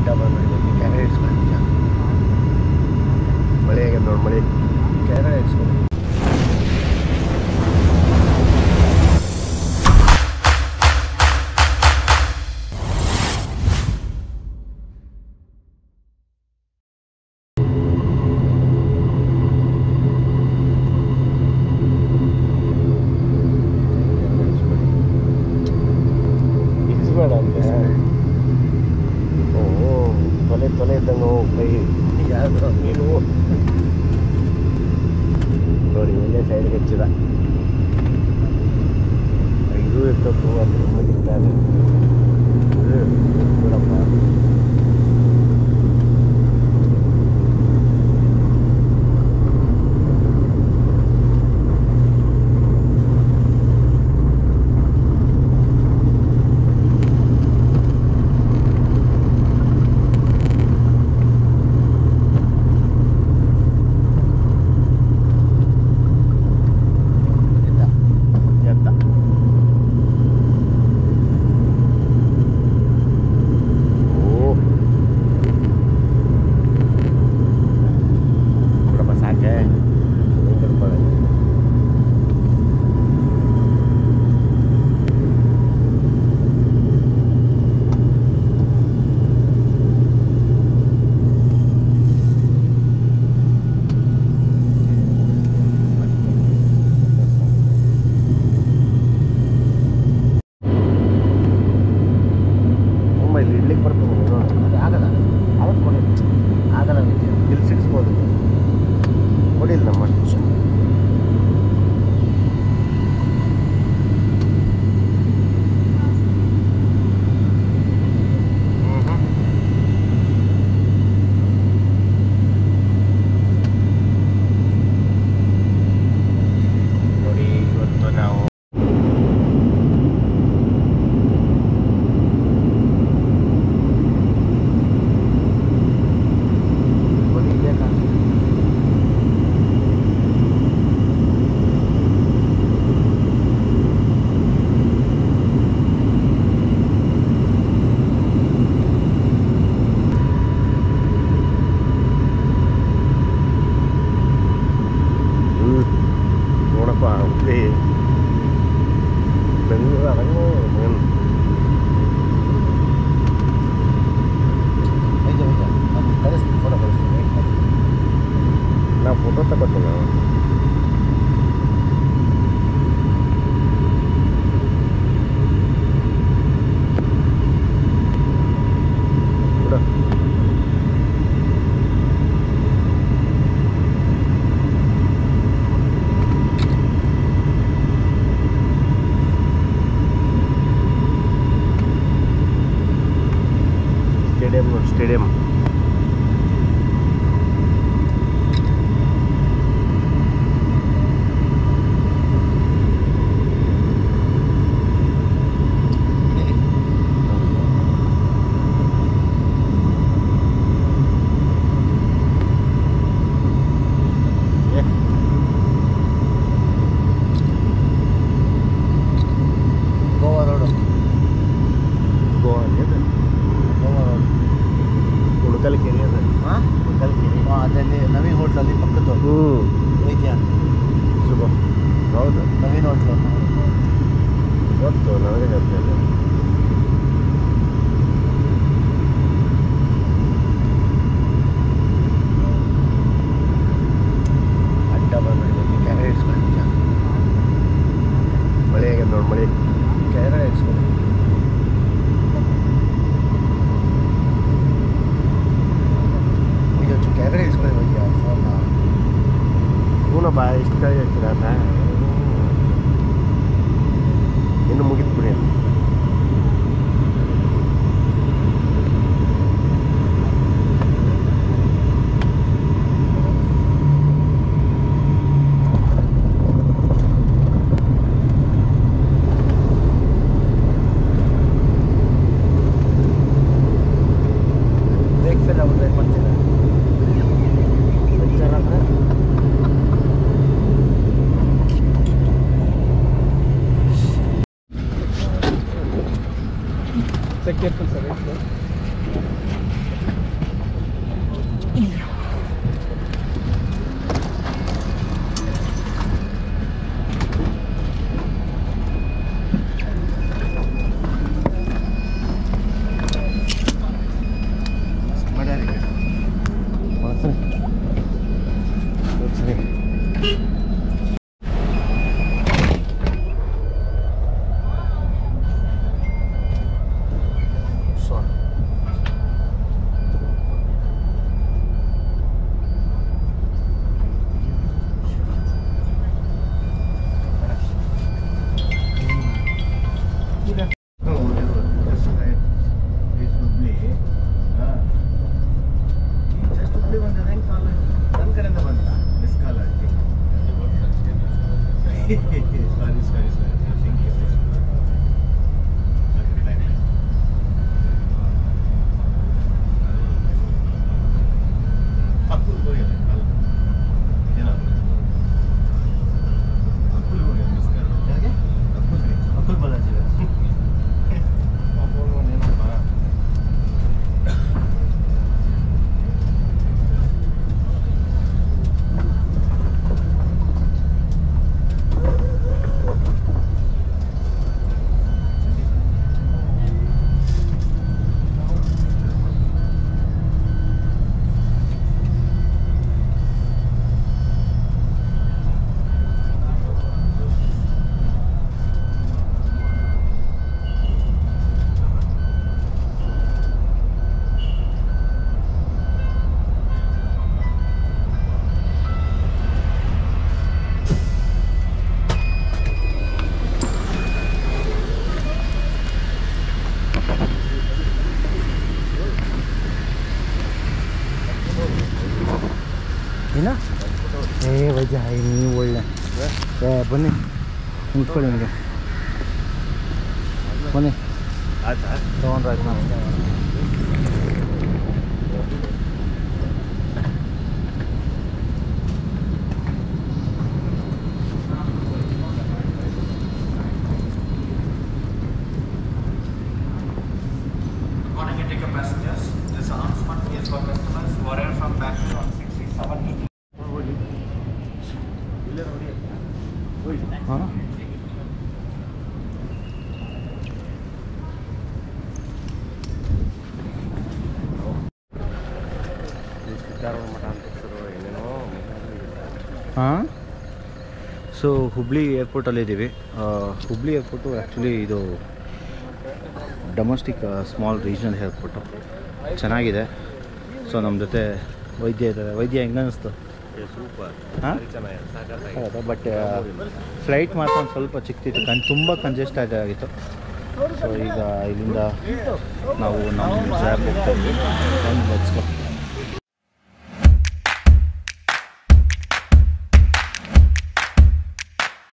ಅಡ್ಡ ಬಂದು ಕೆಳಗಡೆ ಇಡ್ಸ್ಕೊಂಡು ನಿಜ ಮಳೆ ಆಗ್ಯದ ನೋಡಿ ಮಳೆ ಕೆಳಗಡೆ ಇಡ್ಸ್ಕೊಂಡು ಇಳಿಸ್ಬೇಡ ಅಂದೆ ಓ ತೊಲೆ ತೊಲೆ ಇದ್ದಂಗೆ ಕೈ ಯಾವುದು ನೀನು ನೋಡಿ ಒಳ್ಳೆ ಸೈಡ್ಗೆ ಹಚ್ಚಿದ ಇದು ಇರ್ತತ್ತು ಅದು ಮುಂದಿದ್ದಾರೆ ಬಿಡಪ್ಪ ಎತ್ತ ಓ ಬಿಡಪ್ಪ ಸಾಕೆ ತುಂಬ ಇಲ್ಲಿ ಇಡ್ಲಿಕ್ಕೆ ಬರ್ತದೆ ನೀನು ಅದು ಆಗಲ್ಲ ಅವತ್ತು ಕೊಡಿ ಆಗಲ್ಲ ವಿದ್ಯೆ ಇಲ್ಲಿ ಸಿಕ್ಸ್ಬೋದು ಕೊಡಿಲ್ಲ ನಮ್ಮ ನೋಡಿ ಇವತ್ತು ನಾವು ನೋಡಿ ಇಲ್ಲೇ ಕಾಣಿಸ್ತು ಹ್ಞೂ ನೋಡಪ್ಪ ಹುಬ್ಳಿ ಬೆಂಗಳೂರು ಅದಂಗೆ ಏನು ವೈದ್ಯ ವೈದ್ಯ ನಾನು ಕಳಿಸ್ತೀನಿ ಫೋಟೋ ಕಳಿಸ್ತೀನಿ wait ಮಾಡಿ. ನಾವು ಫೋಟೋ ತಗೋತೀನಿ ಬಿಡು ಸ್ಟೇಡಿಯಂ ನೋಡಿ ಸ್ಟೇಡಿಯಂ ಗೋವಾ ರೋಡು ಗೋವಾ ಇದೆ ಗೋವಾ ರೋಡ್ ಉಳ್ಕಲ್ ಕೆರೆ ಅದ ಹಾಂ ಉಳ್ಕಲ್ ಕೆರೆ ಹಾಂ ಅದರಲ್ಲಿ ನವೀನ್ ಹೋಟ್ಲಲ್ಲಿ ಪಕ್ಕದ್ದು ಹ್ಞೂ ವೈದ್ಯ ಶುಭ ಹೌದು ನವೀನ್ ಹೋಟ್ಲು ಗೊತ್ತು ನನಗೆ ಹೇಳ್ತೇನೆ ಅಡ್ಡ ಬಂದು ಕೆಳಗಡೆ ಇಡ್ಸ್ಕೊಂಡು ನಿಜ ಮಳೆ ಆಗ್ಯದ ನೋಡಿ ಮಳೆ ಕೆಳಗಡೆ ಇಡ್ಸ್ಕೊಂಡು ಈಗ ಒಂಚೂರು ಕೆಳಗಡೆ ಇಸ್ಕೊಳ್ಳಿ ವೈದ್ಯ ಫೋನ್ನ ಹೂನಪ್ಪ ಇಷ್ಟು ಕೈ ಹಾಕಿದ ಇನ್ನು ಮುಗಿತು ಬಿಡಿ ಬ್ರೇಕ್ ಫೇಲ್ ಆಗಿ ಬ್ರೇಕ್ ಮಾಡ್ತೀನಿ ಪಂಚರ್ ಆದ್ರೆ ಸರ್ ಕೇರ್ಫುಲ್ ಸರ್ ಏನ ಏ ವೈದ್ಯ ಏ ನೀವು ಒಳ್ಳೆ ಏ ಬನ್ನಿ ನಿಂತ್ಕೊಳ್ಳಿ ನಿಮಗೆ ಬನ್ನಿ ಆಯ್ತಾ ತೊಗೊಂಡ್ರೆ ಆಯ್ತು ನಾವು Morning, Indica passengers. This announcement is for customers who are from Bangalore on 6780. ಹಾಂ ಈ ಸಿದ್ದಾರೂಢ ಮಠ ಅಂತ ಹೆಸರು ಏನೇನೋ ಹಾಂ ಸೊ ಹುಬ್ಳಿ ಏರ್ಪೋರ್ಟಲ್ಲಿ ಇದ್ದೀವಿ ಹುಬ್ಳಿ ಏರ್ಪೋರ್ಟು ಆ್ಯಕ್ಚುಲಿ ಇದು ಡೊಮೆಸ್ಟಿಕ್ ಸ್ಮಾಲ್ ರೀಜನಲ್ ಏರ್ಪೋರ್ಟು ಚೆನ್ನಾಗಿದೆ ಸೊ ನಮ್ಮ ಜೊತೆ ವೈದ್ಯ ಇದ್ದಾರೆ ವೈದ್ಯ ಹೆಂಗೆ ಅನ್ನಿಸ್ತು ಸೂಪರ್ ಹಾಂ ಚೆನ್ನಾಗಿದೆ ಸಾಕಾಗಿ ಹೌದಾ ಬಟ್ ಫ್ಲೈಟ್ ಮಾತ್ರ ಒಂದು ಸ್ವಲ್ಪ ಚಿಕ್ತಿತ್ತು ಕಣ್ ತುಂಬ ಕಂಜೆಸ್ಟ್ ಆಗಿತ್ತು ಸೊ ಈಗ ಇಲ್ಲಿಂದ ನಾವು ನಮ್ಮ ಜಾಬ್ ಹೋಗ್ತಾ ಇದ್ವಿ ಒಂದು